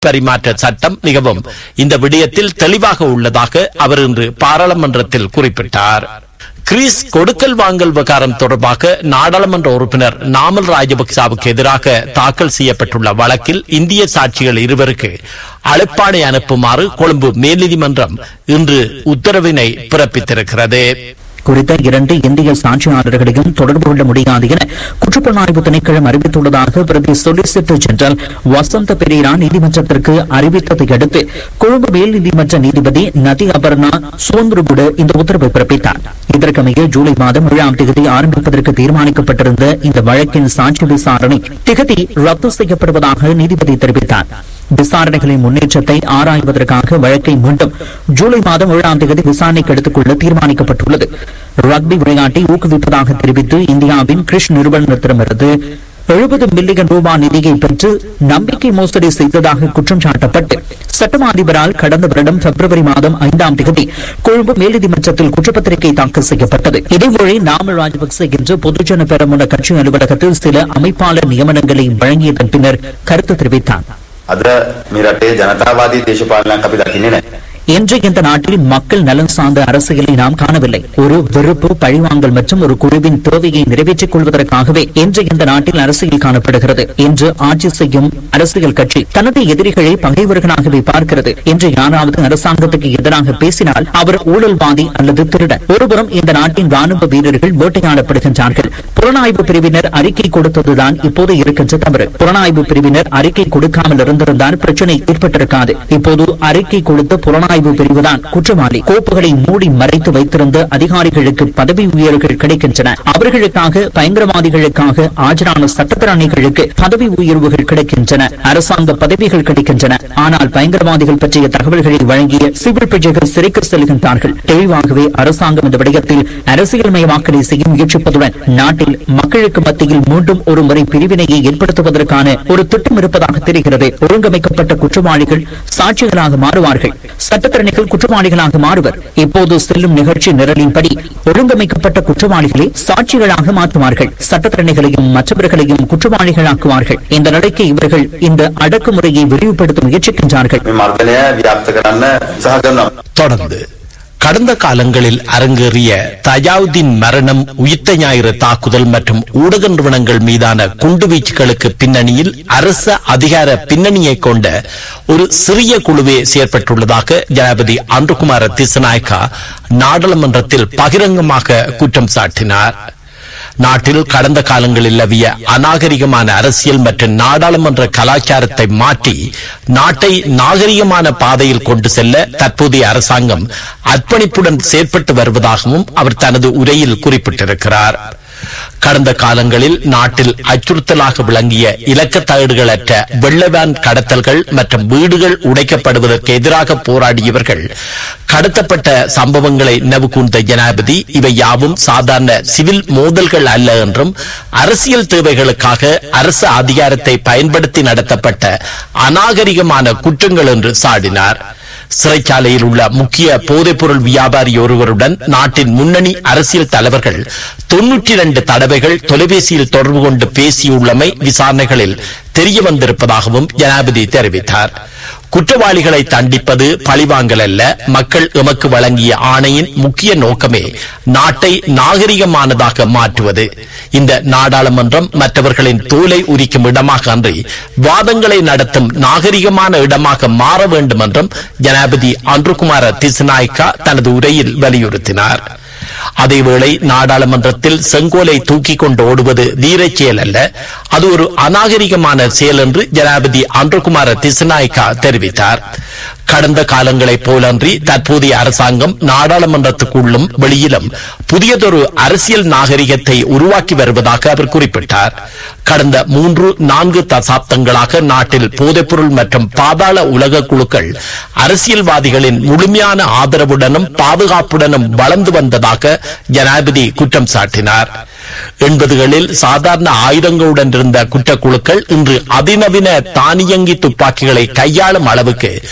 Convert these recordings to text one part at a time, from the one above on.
பரிமாற்ற சட்டம் மிகவும் இந்த விடயத்தில் தெளிவாக உள்ளதாக அவர் இன்று பாராளுமன்றத்தில் குறிப்பிட்டார் கிரீஸ் கொடுக்கல் வாங்கல் விவகாரம் தொடர்பாக நாடாளுமன்ற உறுப்பினர் நாமல் ராஜபக்சாவுக்கு எதிராக தாக்கல் செய்யப்பட்டுள்ள வழக்கில் இந்திய சாட்சிகள் இருவருக்கு அழைப்பாணை அனுப்புமாறு கொழும்பு மேல்நீதிமன்றம் இன்று உத்தரவினை பிறப்பித்திருக்கிறது குறித்த இரண்டு இந்திய சாட்சியாளர்களையும் தொடர்பு கொள்ள முடியாது என குற்றப்புலனாய்வு திணைக்களம் அறிவித்துள்ளதாக பிரதி சொலிசிட்டர் ஜெனரல் வசந்த பெரேரா நீதிமன்றத்திற்கு அறிவித்ததை அடுத்து கொழும்பு மேல் நீதிமன்ற நீதிபதி நதி அபர்ணா சுவந்துருகுட இந்த உத்தரவை பிறப்பித்தார் இதற்கமைய ஜூலை மாதம் ஏழாம் தேதி ஆரம்பிப்பதற்கு தீர்மானிக்கப்பட்டிருந்த இந்த வழக்கின் சாட்சி விசாரணை திகதி ரத்து செய்யப்படுவதாக நீதிபதி தெரிவித்தார் விசாரணைகளின் முன்னேற்றத்தை ஆராய்வதற்காக வழக்கை மீண்டும் ஜூலை மாதம் ஏழாம் தேதி விசாரணைக்கு எடுத்துக் கொள்ள தீர்மானிக்கப்பட்டுள்ளது ரக்பி விளையாட்டை ஊக்குவிப்பதாக தெரிவித்து இந்தியாவின் கிரிஷ் நிறுவனத்திடமிருந்து எழுபது மில்லியன் ரூபாய் நிதியை பெற்று நம்பிக்கை மோசடி செய்ததாக குற்றம் சாட்டப்பட்டு சட்டமா அதிபரால் கடந்த வருடம் பிப்ரவரி மாதம் ஐந்தாம் தேதி கொழும்பு மேல்நீதிமன்றத்தில் குற்றப்பத்திரிகை தாக்கல் செய்யப்பட்டது இதேவேளை நாமல் ராஜபக்சே இன்று பொதுஜன பெரமுன கட்சி அலுவலகத்தில் சில அமைப்பாளர் நியமனங்களை வழங்கியதன் பின்னர் கருத்து தெரிவித்தார் අද මේ රටේ ජනතාවාදී දේශපාලනයක් අපි දකින්නේ නැහැ. இன்று இந்த நாட்டில் மக்கள் நலன் சார்ந்த அரசியலை நாம் காணவில்லை ஒரு வெறுப்பு பழிவாங்கல் மற்றும் ஒரு குழுவின் தேவையை நிறைவேற்றிக் கொள்வதற்காகவே இன்று இந்த நாட்டில் அரசியல் காணப்படுகிறது இன்று ஆட்சி செய்யும் அரசியல் கட்சி தனது எதிரிகளை பகைவர்களாகவே பார்க்கிறது இன்று யாராவது அரசாங்கத்துக்கு எதிராக பேசினால் அவர் ஊழல்வாதி அல்லது திருடன் ஒருபுறம் இந்த நாட்டின் ராணுவ வீரர்கள் வேட்டையாடப்படுகின்றார்கள் புலனாய்வு பிரிவினர் அறிக்கை கொடுத்ததுதான் இப்போது இருக்கின்ற தவறு புலனாய்வு பிரிவினர் அறிக்கை கொடுக்காமல் இருந்திருந்தால் பிரச்சனை ஏற்பட்டிருக்காது இப்போது அறிக்கை கொடுத்த புலனாய்வு பிரிவுதான் குற்றவாளி கோப்புகளை மூடி மறைத்து வைத்திருந்த அதிகாரிகளுக்கு பதவி உயர்வுகள் கிடைக்கின்றன அவர்களுக்காக பயங்கரவாதிகளுக்காக ஆஜரான சட்டத்திறனைகளுக்கு பதவி உயர்வுகள் கிடைக்கின்றன அரசாங்க பதவிகள் கிடைக்கின்றன ஆனால் பயங்கரவாதிகள் பற்றிய தகவல்களை வழங்கிய சிவில் பிரஜைகள் சிறைக்கு செல்கின்றார்கள் தெளிவாகவே அரசாங்கம் இந்த விடயத்தில் அரசியல்மயமாக்கலை செய்ய முயற்சிப்பதுடன் நாட்டில் மக்களுக்கு மத்தியில் மீண்டும் ஒரு முறை பிரிவினையை ஏற்படுத்துவதற்கான ஒரு திட்டம் இருப்பதாக தெரிகிறது ஒழுங்கமைக்கப்பட்ட குற்றவாளிகள் சாட்சிகளாக மாறுவார்கள் சட்டத்திறனைகள் குற்றவாளிகளாக மாறுவர் இப்போது செல்லும் நிகழ்ச்சி நிரலின்படி ஒழுங்கமைக்கப்பட்ட குற்றவாளிகளை சாட்சிகளாக மாற்றுவார்கள் சட்டத்திறனைகளையும் மற்றவர்களையும் குற்றவாளிகளாக்குவார்கள் இந்த நிலைக்கு இவர்கள் இந்த அடக்குமுறையை விரிவுபடுத்த முயற்சிக்கின்றார்கள் මේ මර්ධනය ව්‍යාප්ත කරන්න උත්සාහ කරනවා. தொடர்ந்து கடந்த காலங்களில் அரங்கேறிய தஜாவுதீன் மரணம் உயிர்த்த ஞாயிறு தாக்குதல் மற்றும் ஊடக நிறுவனங்கள் மீதான குண்டுவீச்சுகளுக்கு பின்னணியில் அரச அதிகார பின்னணியை கொண்ட ஒரு சிறிய குழுவே செயற்பட்டுள்ளதாக ஜனாபதி அன்றுகுமார திசநாயக்கா நாடாளுமன்றத்தில் பகிரங்கமாக குற்றம் சாட்டினார் நாட்டில் கடந்த காலங்களில் நிலவிய அநாகரிகமான அரசியல் மற்றும் நாடாளுமன்ற கலாச்சாரத்தை மாற்றி நாட்டை நாகரிகமான பாதையில் கொண்டு செல்ல தற்போதைய அரசாங்கம் அர்ப்பணிப்புடன் செயற்பட்டு வருவதாகவும் அவர் தனது உரையில் குறிப்பிட்டிருக்கிறார் கடந்த காலங்களில் நாட்டில் அச்சுறுத்தலாக விளங்கிய இலக்க தகடுகளற்ற வெள்ளவேன் கடத்தல்கள் மற்றும் வீடுகள் உடைக்கப்படுவதற்கு எதிராக போராடியவர்கள் கடத்தப்பட்ட சம்பவங்களை நினைவு கூர்ந்த ஜனாதிபதி இவை யாவும் சாதாரண சிவில் மோதல்கள் அல்ல என்றும் அரசியல் தேவைகளுக்காக அரசு அதிகாரத்தை பயன்படுத்தி நடத்தப்பட்ட அநாகரிகமான குற்றங்கள் என்று சாடினார் சிறைச்சாலையில் உள்ள முக்கிய போதைப்பொருள் வியாபாரி ஒருவருடன் நாட்டின் முன்னணி அரசியல் தலைவர்கள் தொன்னூற்றி இரண்டு தடவைகள் தொலைபேசியில் தொடர்பு கொண்டு பேசியுள்ளமை விசாரணைகளில் தெரிய வந்திருப்பதாகவும் ஜனாதிபதி தெரிவித்தார் குற்றவாளிகளை தண்டிப்பது பழிவாங்கல் அல்ல மக்கள் எமக்கு வழங்கிய ஆணையின் முக்கிய நோக்கமே நாட்டை நாகரிகமானதாக மாற்றுவது இந்த நாடாளுமன்றம் மற்றவர்களின் தோலை உரிக்கும் இடமாக அன்றி வாதங்களை நடத்தும் நாகரிகமான இடமாக மாற வேண்டும் என்றும் ஜனாதிபதி அன்றுகுமார திசுநாய்க்கா தனது உரையில் வலியுறுத்தினார் அதேவேளை நாடாளுமன்றத்தில் செங்கோலை தூக்கி கொண்டு ஓடுவது வீரச் செயல் அல்ல அது ஒரு அநாகரிகமான செயல் என்று ஜனாதிபதி அன்றுகுமார திசுநாய்க்கா தெரிவித்தார் கடந்த காலங்களைப் போலன்றி தற்போதைய அரசாங்கம் நாடாளுமன்றத்துக்குள்ளும் வெளியிலும் புதியதொரு அரசியல் நாகரிகத்தை உருவாக்கி வருவதாக அவர் குறிப்பிட்டார் கடந்த மூன்று நான்கு தசாப்தங்களாக நாட்டில் போதைப்பொருள் மற்றும் பாதாள உலக குழுக்கள் அரசியல்வாதிகளின் முழுமையான ஆதரவுடனும் பாதுகாப்புடனும் வளர்ந்து வந்ததாக ஜனாதிபதி குற்றம் சாட்டினார் எண்பதுகளில் சாதாரண ஆயுதங்களுடன் இருந்த குற்றக்குழுக்கள் இன்று அதிநவீன தானியங்கி துப்பாக்கிகளை கையாளும் அளவுக்கு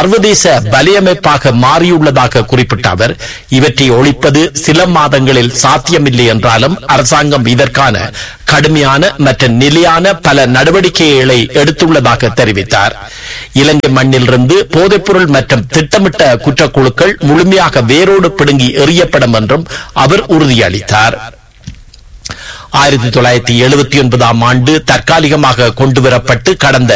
சர்வதேச வலையமைப்பாக மாறியுள்ளதாக குறிப்பிட்ட அவர் இவற்றை ஒழிப்பது சில மாதங்களில் சாத்தியமில்லை என்றாலும் அரசாங்கம் இதற்கான கடுமையான மற்றும் நிலையான பல நடவடிக்கைகளை எடுத்துள்ளதாக தெரிவித்தார் இலங்கை மண்ணிலிருந்து போதைப்பொருள் மற்றும் திட்டமிட்ட குற்றக்குழுக்கள் முழுமையாக வேரோடு பிடுங்கி எறியப்படும் என்றும் அவர் உறுதியளித்தார் ஆயிரத்தி தொள்ளாயிரத்தி எழுபத்தி ஒன்பதாம் ஆண்டு தற்காலிகமாக கொண்டுவரப்பட்டு கடந்த